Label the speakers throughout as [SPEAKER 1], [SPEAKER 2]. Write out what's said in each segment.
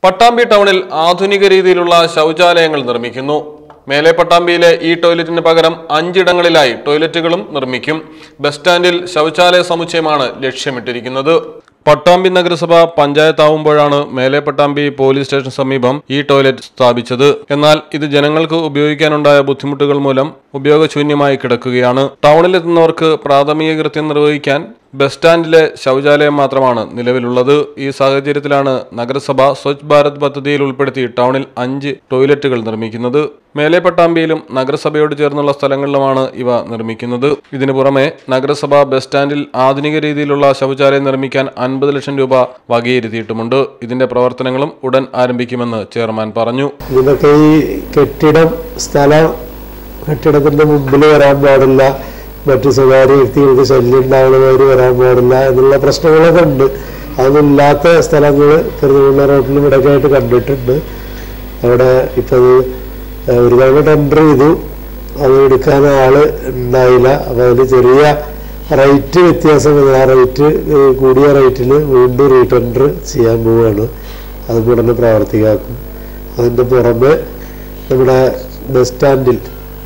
[SPEAKER 1] പട്ടാമ്പി ടൗണിൽ ആധുനിക രീതിയിലുള്ള ശൗചാലയങ്ങൾ നിർമ്മിക്കുന്നു മേലെ പട്ടാമ്പിയിലെ ഈ ടോയ്ലറ്റിന് പകരം അഞ്ചിടങ്ങളിലായി ടോയ്ലറ്റുകളും നിർമ്മിക്കും ബസ് സ്റ്റാൻഡിൽ ശൗചാലയ സമുച്ചയമാണ് ലക്ഷ്യമിട്ടിരിക്കുന്നത് പട്ടാമ്പി നഗരസഭ പഞ്ചായത്താവുമ്പോഴാണ് മേലെ പട്ടാമ്പി പോലീസ് സ്റ്റേഷൻ സമീപം ഈ ടോയ്ലറ്റ് സ്ഥാപിച്ചത് എന്നാൽ ഇത് ജനങ്ങൾക്ക് ഉപയോഗിക്കാനുണ്ടായ ബുദ്ധിമുട്ടുകൾ മൂലം ഉപയോഗശൂന്യമായി കിടക്കുകയാണ് ടൗണിലെത്തുന്നവർക്ക് പ്രാഥമിക കൃത്യം നിർവഹിക്കാൻ ബസ് സ്റ്റാൻഡിലെ ശൗചാലയം മാത്രമാണ് നിലവിലുള്ളത് ഈ സാഹചര്യത്തിലാണ് നഗരസഭ സ്വച്ഛ് ഭാരത് പദ്ധതിയിൽ ഉൾപ്പെടുത്തി ടൗണിൽ അഞ്ച് ടോയ്ലറ്റുകൾ നിർമ്മിക്കുന്നത് മേലെ പട്ടാമ്പിയിലും നഗരസഭയോട് ചേർന്നുള്ള സ്ഥലങ്ങളിലുമാണ് ഇവ നിർമ്മിക്കുന്നത് ഇതിനു പുറമെ നഗരസഭ ബസ് സ്റ്റാൻഡിൽ ആധുനിക രീതിയിലുള്ള ശൗചാലയം നിർമ്മിക്കാൻ അൻപത് ലക്ഷം രൂപ വകയിരുത്തിയിട്ടുമുണ്ട് ഇതിന്റെ പ്രവർത്തനങ്ങളും ഉടൻ ആരംഭിക്കുമെന്ന് ചെയർമാൻ പറഞ്ഞു
[SPEAKER 2] ഇതിനൊക്കെ ഈ കെട്ടിടം സ്ഥലം കെട്ടിടത്തിന്റെ മുമ്പിൽ വരാൻ പാടില്ല മറ്റു സ്വകാര്യ വ്യക്തികൾക്ക് ശല്യം ഉണ്ടാവുന്നവർ വരാൻ പാടില്ല എന്നുള്ള പ്രശ്നങ്ങളൊക്കെ ഉണ്ട് അതൊന്നുമില്ലാത്ത സ്ഥലങ്ങൾ പെരുന്തൽമണ്ണ റോഡിലും ഇവിടെയൊക്കെ ആയിട്ട് കണ്ടിട്ടുണ്ട് അവിടെ ഇപ്പം അത് ഒരു തവണ ടെൻഡർ ചെയ്തു അത് എടുക്കാൻ ആള് ഉണ്ടായില്ല അപ്പം അതിന് ചെറിയ റേറ്റ് വ്യത്യാസം വന്നു. ആ റേറ്റ് ഏഹ്, കൂടിയ റേറ്റിൽ വീണ്ടും റീടെൻഡർ ചെയ്യാൻ പോവുകയാണ് അത് ഉടനെ പ്രവർത്തിക്കാക്കും അതിൻ്റെ പുറമെ നമ്മുടെ ബസ് സ്റ്റാൻഡിൽ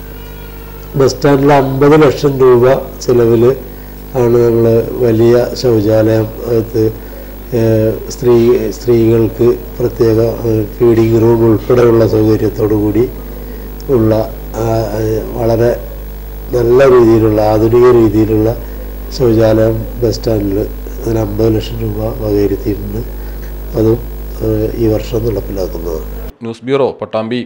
[SPEAKER 2] ബസ് സ്റ്റാൻഡിൽ അമ്പത് ലക്ഷം രൂപ ചിലവിൽ ആണ് നമ്മൾ വലിയ ശൗചാലയം അത് ഏഹ്, സ്ത്രീ സ്ത്രീകൾക്ക് പ്രത്യേക ഫീഡിങ് റൂം ഉൾപ്പെടെയുള്ള സൗകര്യത്തോടു കൂടി ഉള്ള ആ, ഏഹ്, വളരെ നല്ല രീതിയിലുള്ള ആധുനിക രീതിയിലുള്ള ശൗചാലയം ബസ് സ്റ്റാൻഡിൽ അതിന് അമ്പത് ലക്ഷം രൂപ വകയിരുത്തിയിട്ടുണ്ട് അതും ഏഹ്, ഈ വർഷം നടപ്പിലാക്കുന്നതാണ്
[SPEAKER 1] news bureau Pattambi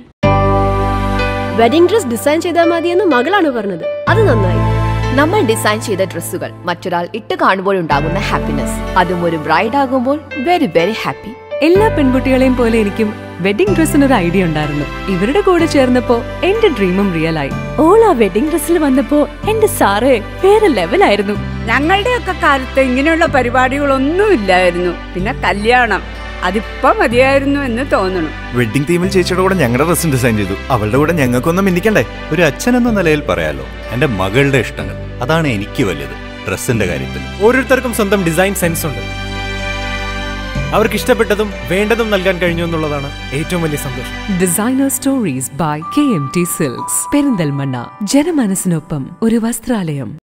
[SPEAKER 3] wedding dress design ചെയ്താൽ മതിയെന്ന് മകളാണ് പറഞ്ഞത് അത് നന്നായി
[SPEAKER 4] നമ്മൾ ഡിസൈൻ ചെയ്ത ഡ്രസ്സുകൾ മറ്റൊരാൾ ഇട്ട് കാണുമ്പോഴുണ്ടാകുന്ന ഹാപ്പിനെസ് അതും ഒരു ബ്രൈഡ് ആകുമ്പോൾ വെരി വെരി ഹാപ്പി
[SPEAKER 5] എല്ലാ പെൺകുട്ടികളെയും പോലെ എനിക്കും വെഡിംഗ് ഡ്രസ്സിന് ഒരു ഐഡിയ ഉണ്ടായിരുന്നു ഇവരുടെ കൂടെ ചേർന്നപ്പോ എന്റെ ഡ്രീമും റിയൽ ആയി ഓൾ ആ വെഡിംഗ് ഡ്രസ്സിൽ വന്നപ്പോ എന്റെ സാറേ വേറെ ലെവലായിരുന്നു
[SPEAKER 6] ഞങ്ങളുടെയൊക്കെ കാലത്ത് ഇങ്ങനെയുള്ള പരിപാടികളൊന്നും ഇല്ലായിരുന്നു പിന്നെ കല്യാണം അതിപ്പോ മതിയായിരുന്നു എന്ന് തോന്നണം
[SPEAKER 7] വെഡിങ് തീമിൽ ചേച്ചിയുടെ കൂടെ ഞങ്ങളുടെ ഡ്രസ്സും ഡിസൈൻ ചെയ്തു അവളുടെ കൂടെ ഞങ്ങൾക്കൊന്നും മിന്നിക്കണ്ടേ
[SPEAKER 8] ഒരു അച്ഛൻ എന്ന നിലയിൽ പറയാലോ എന്റെ മകളുടെ ഇഷ്ടങ്ങൾ അതാണ് എനിക്ക് വലുത് ഡ്രസ്സിന്റെ കാര്യത്തിൽ
[SPEAKER 9] ഓരോരുത്തർക്കും സ്വന്തം ഡിസൈൻ സെൻസ് ഉണ്ട് അവർക്ക് ഇഷ്ടപ്പെട്ടതും വേണ്ടതും നൽകാൻ കഴിഞ്ഞു എന്നുള്ളതാണ് ഏറ്റവും വലിയ സന്തോഷം
[SPEAKER 5] designer stories by K M T silks Perinthalmanna ജനമനസ്സിനൊപ്പം ഒരു വസ്ത്രാലയം